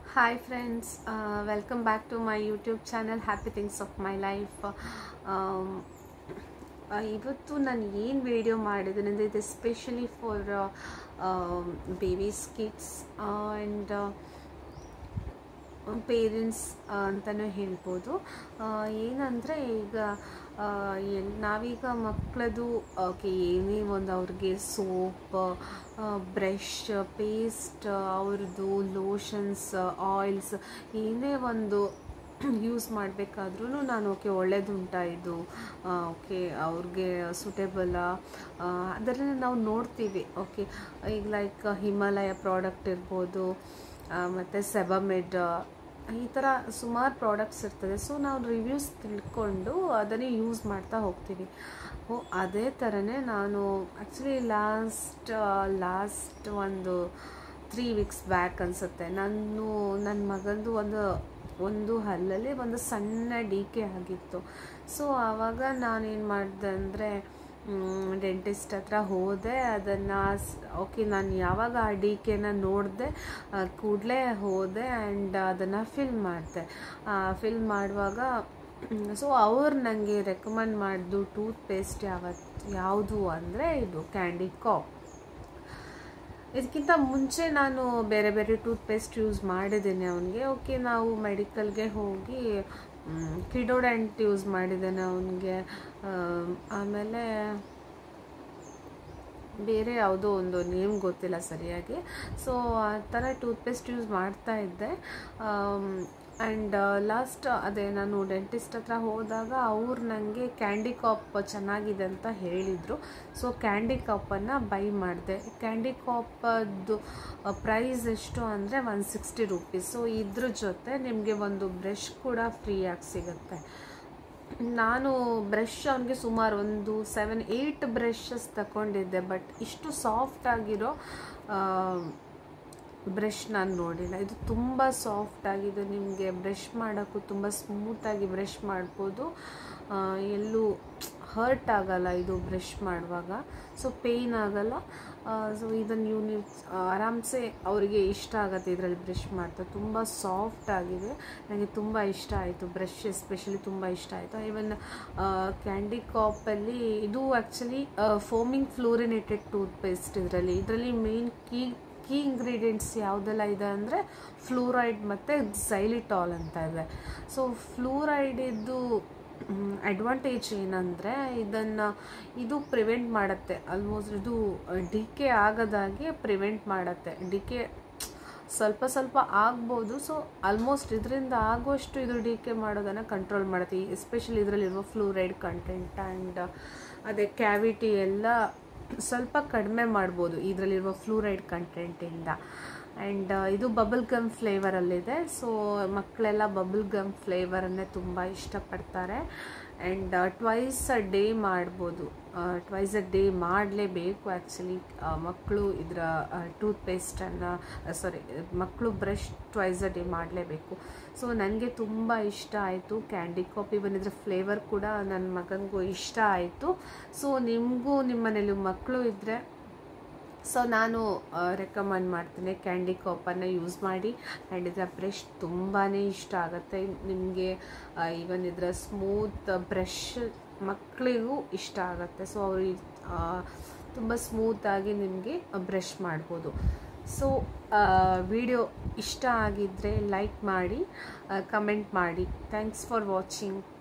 Hi friends, uh, welcome back to my YouTube channel Happy Things of My Life. Um, ಆ, ಇವತ್ತು ನಾನು ಏನು video ಮಾಡಿದ್ದೀನಿ ಅಂದರೆ ಇದು especially for babies kids and parents ಅಂತಲೂ ಹೇಳ್ಬೋದು ಏನಂದರೆ ಈಗ ಆ, ಎಲ್ ನಾವೀಗ ಮಕ್ಕಳದು ಓಕೆ ಏನೇ ಒಂದು ಅವ್ರಿಗೆ ಸೋಪ್ ಬ್ರಷ್ ಪೇಸ್ಟ್ ಅವ್ರದ್ದು ಲೋಷನ್ಸ್ ಆಯಿಲ್ಸ್ ಏನೇ ಒಂದು ಯೂಸ್ ಮಾಡಬೇಕಾದ್ರೂ ನಾನು ಓಕೆ ಒಳ್ಳೇದುಂಟಾ ಇದು ಓಕೆ ಅವ್ರಿಗೆ ಸೂಟೇಬಲ್ಲ ಅದರಲ್ಲಿ ನಾವು ನೋಡ್ತೀವಿ ಓಕೆ ಈಗ ಲೈಕ್ ಹಿಮಾಲಯ ಪ್ರಾಡಕ್ಟ್ ಇರ್ಬೋದು ಮತ್ತು ಸೆಬಮೆಡ್ ಈ ಥರ ಸುಮಾರು ಪ್ರಾಡಕ್ಟ್ಸ್ ಇರ್ತದೆ ಸೊ ನಾವು ರಿವ್ಯೂಸ್ ತಿಳ್ಕೊಂಡು ಅದನ್ನೇ ಯೂಸ್ ಮಾಡ್ತಾ ಹೋಗ್ತೀವಿ ಓ ಅದೇ ಥರನೇ ನಾನು ಆ್ಯಕ್ಚುಲಿ ಲಾಸ್ಟ್ ಲಾಸ್ಟ್ ಒಂದು ತ್ರೀ ವೀಕ್ಸ್ ಬ್ಯಾಕ್ ಅನಿಸುತ್ತೆ ನಾನು ನನ್ನ ಮಗಂದು ಒಂದು ಒಂದು ಹಲ್ಲಲ್ಲಿ ಒಂದು ಸಣ್ಣ ಡಿಕೆ ಆಗಿತ್ತು ಸೊ ಆವಾಗ ನಾನೇನು ಮಾಡಿದೆ ಅಂದರೆ ಡೆಂಟಿಸ್ಟ್ ಹತ್ರ ಹೋದೆ ಅದನ್ನು ಓಕೆ ನಾನು ಯಾವಾಗ ಆ ಡಿ ಕೆನ ನೋಡಿದೆ ಕೂಡಲೇ ಹೋದೆ ಆ್ಯಂಡ್ ಅದನ್ನು ಫಿಲ್ ಮಾಡಿದೆ ಫಿಲ್ ಮಾಡುವಾಗ ಸೊ ಅವ್ರು ನನಗೆ ರೆಕಮೆಂಡ್ ಮಾಡಿದ್ದು ಟೂತ್ ಪೇಸ್ಟ್ ಯಾವತ್ತು ಯಾವುದು ಅಂದರೆ ಇದು ಕ್ಯಾಂಡಿ ಕಾಪ್ ಇದಕ್ಕಿಂತ ಮುಂಚೆ ನಾನು ಬೇರೆ ಬೇರೆ ಟೂತ್ ಪೇಸ್ಟ್ ಯೂಸ್ ಮಾಡಿದ್ದೇನೆ ಅವನಿಗೆ ಓಕೆ ನಾವು ಮೆಡಿಕಲ್ಗೆ ಹೋಗಿ ಕಿಡೋಡೆಂಟ್ ಯೂಸ್ ಮಾಡಿದ್ದೇನೆ ಅವನಿಗೆ ಆಮೇಲೆ ಬೇರೆ ಯಾವುದೋ ಒಂದು ನೇಮ್ ಗೊತ್ತಿಲ್ಲ ಸರಿಯಾಗಿ ಸೊ ಆ ಥರ ಟೂತ್ಪೇಸ್ಟ್ ಯೂಸ್ ಮಾಡ್ತಾ ಇದ್ದೆ ಆ್ಯಂಡ್ ಲಾಸ್ಟ್ ಅದೇ ನಾನು ಡೆಂಟಿಸ್ಟ್ ಹತ್ರ ಹೋದಾಗ ಅವ್ರು ನನಗೆ ಕ್ಯಾಂಡಿ ಕಾಪ್ ಚೆನ್ನಾಗಿದೆ ಅಂತ ಹೇಳಿದರು ಸೊ ಕ್ಯಾಂಡಿ ಕಾಪನ್ನು ಬೈ ಮಾಡಿದೆ ಕ್ಯಾಂಡಿ ಕಾಪದ್ದು ಪ್ರೈಸ್ ಎಷ್ಟು ಅಂದರೆ ಒನ್ ಸಿಕ್ಸ್ಟಿ ರುಪೀಸ್ ಸೊ ಇದ್ರ ಜೊತೆ ನಿಮಗೆ ಒಂದು ಬ್ರಷ್ ಕೂಡ ಫ್ರೀಯಾಗಿ ಸಿಗುತ್ತೆ ನಾನು ಬ್ರಷ್ ಅವನಿಗೆ ಸುಮಾರು ಒಂದು ಸೆವೆನ್ ಏಯ್ಟ್ ಬ್ರಷಸ್ ತಗೊಂಡಿದ್ದೆ ಬಟ್ ಇಷ್ಟು ಸಾಫ್ಟ್ ಆಗಿರೋ ಬ್ರಷ್ ನಾನು ನೋಡಿಲ್ಲ ಇದು ತುಂಬ ಸಾಫ್ಟ್ ಆಗಿದೆ ನಿಮಗೆ ಬ್ರಷ್ ಮಾಡೋಕ್ಕೂ ತುಂಬ ಸ್ಮೂತಾಗಿ ಬ್ರಷ್ ಮಾಡ್ಬೋದು ಎಲ್ಲೂ ಹರ್ಟ್ ಆಗಲ್ಲ ಇದು ಬ್ರಷ್ ಮಾಡುವಾಗ ಸೊ ಪೇಯ್ನ್ ಆಗಲ್ಲ ಸೊ ಇದನ್ನು ನೀವು ನೀವು ಆರಾಮ್ಸೆ ಅವರಿಗೆ ಇಷ್ಟ ಆಗುತ್ತೆ ಇದರಲ್ಲಿ ಬ್ರಷ್ ಮಾಡ್ತಾ ತುಂಬ ಸಾಫ್ಟ್ ಆಗಿದೆ ನನಗೆ ತುಂಬ ಇಷ್ಟ ಆಯಿತು ಬ್ರಷ್ ಎಸ್ಪೆಷಲಿ ತುಂಬ ಇಷ್ಟ ಆಯಿತು ಈವನ್ ಕ್ಯಾಂಡಿ ಕಾಪಲ್ಲಿ ಇದು actually foaming fluorinated toothpaste ಇದರಲ್ಲಿ ಇದರಲ್ಲಿ ಮೇನ್ ಕೀ ಕೀ ಇಂಗ್ರೀಡಿಯೆಂಟ್ಸ್ ಯಾವುದೆಲ್ಲ ಇದೆ ಅಂದರೆ ಫ್ಲೂರೈಡ್ ಮತ್ತು ಝೈಲಿಟಾಲ್ ಅಂತ ಇದೆ ಸೊ ಫ್ಲೂರೈಡಿದ್ದು ಅಡ್ವಾಂಟೇಜ್ ಏನಂದರೆ ಇದನ್ನು ಇದು ಪ್ರಿವೆಂಟ್ ಮಾಡುತ್ತೆ ಆಲ್ಮೋಸ್ಟ್ ಇದು ಡಿಕೆ ಆಗದಾಗೆ ಪ್ರಿವೆಂಟ್ ಮಾಡುತ್ತೆ ಡಿಕೆ ಸ್ವಲ್ಪ ಸ್ವಲ್ಪ ಆಗ್ಬೋದು ಸೊ ಆಲ್ಮೋಸ್ಟ್ ಇದರಿಂದ ಆಗುವಷ್ಟು ಇದು ಡಿ ಕೆ ಮಾಡೋದನ್ನು ಕಂಟ್ರೋಲ್ ಮಾಡುತ್ತೆ ಎಸ್ಪೆಷಲಿ ಇದರಲ್ಲಿರುವ ಫ್ಲೂರೈಡ್ ಕಂಟೆಂಟ್ ಆ್ಯಂಡ್ ಅದೇ ಕ್ಯಾವಿಟಿ ಎಲ್ಲ ಸ್ವಲ್ಪ ಕಡಿಮೆ ಮಾಡ್ಬೋದು ಇದರಲ್ಲಿರುವ ಫ್ಲೂರೈಡ್ ಕಂಟೆಂಟಿಂದ ಆ್ಯಂಡ್ ಇದು ಬಬಲ್ ಗಮ್ ಫ್ಲೇವರಲ್ಲಿದೆ ಸೊ ಮಕ್ಕಳೆಲ್ಲ ಬಬಲ್ ಗಮ್ ಫ್ಲೇವರನ್ನೇ ತುಂಬ ಇಷ್ಟಪಡ್ತಾರೆ ಆ್ಯಂಡ್ ಟ್ವೈಸ್ ಅ ಡೇ ಮಾಡ್ಬೋದು ಟ್ವೈಸ್ ಅ ಡೇ ಮಾಡಲೇಬೇಕು ಆ್ಯಕ್ಚುಲಿ ಮಕ್ಕಳು ಇದರ ಟೂತ್ ಪೇಸ್ಟನ್ನು ಸಾರಿ ಮಕ್ಕಳು ಬ್ರಷ್ ಟ್ವೈಸ್ ಅ ಡೇ ಮಾಡಲೇಬೇಕು ಸೊ ನನಗೆ ತುಂಬ ಇಷ್ಟ ಆಯಿತು ಕ್ಯಾಂಡಿ ಕಾಪಿ ಬಂದಿದ್ರೆ ಫ್ಲೇವರ್ ಕೂಡ ನನ್ನ ಮಗನಿಗೂ ಇಷ್ಟ ಆಯಿತು ಸೊ ನಿಮಗೂ ನಿಮ್ಮ ಮನೇಲಿ ಮಕ್ಕಳು ಇದ್ದರೆ ಸೊ ನಾನು ರೆಕಮೆಂಡ್ ಮಾಡ್ತೀನಿ ಕ್ಯಾಂಡಿ ಕಾಪನ್ನು ಯೂಸ್ ಮಾಡಿ ಆ್ಯಂಡ್ ಇದರ ಬ್ರಷ್ ತುಂಬಾ ಇಷ್ಟ ಆಗುತ್ತೆ ನಿಮಗೆ ಈವನ್ ಇದರ ಸ್ಮೂತ್ ಬ್ರಷ್ ಮಕ್ಕಳಿಗೂ ಇಷ್ಟ ಆಗುತ್ತೆ ಸೊ ಅವ್ರಿಗೆ ತುಂಬ ಸ್ಮೂತಾಗಿ ನಿಮಗೆ ಬ್ರಷ್ ಮಾಡ್ಬೋದು ಸೊ ವಿಡಿಯೋ ಇಷ್ಟ ಆಗಿದ್ದರೆ ಲೈಕ್ ಮಾಡಿ ಕಮೆಂಟ್ ಮಾಡಿ ಥ್ಯಾಂಕ್ಸ್ ಫಾರ್ ವಾಚಿಂಗ್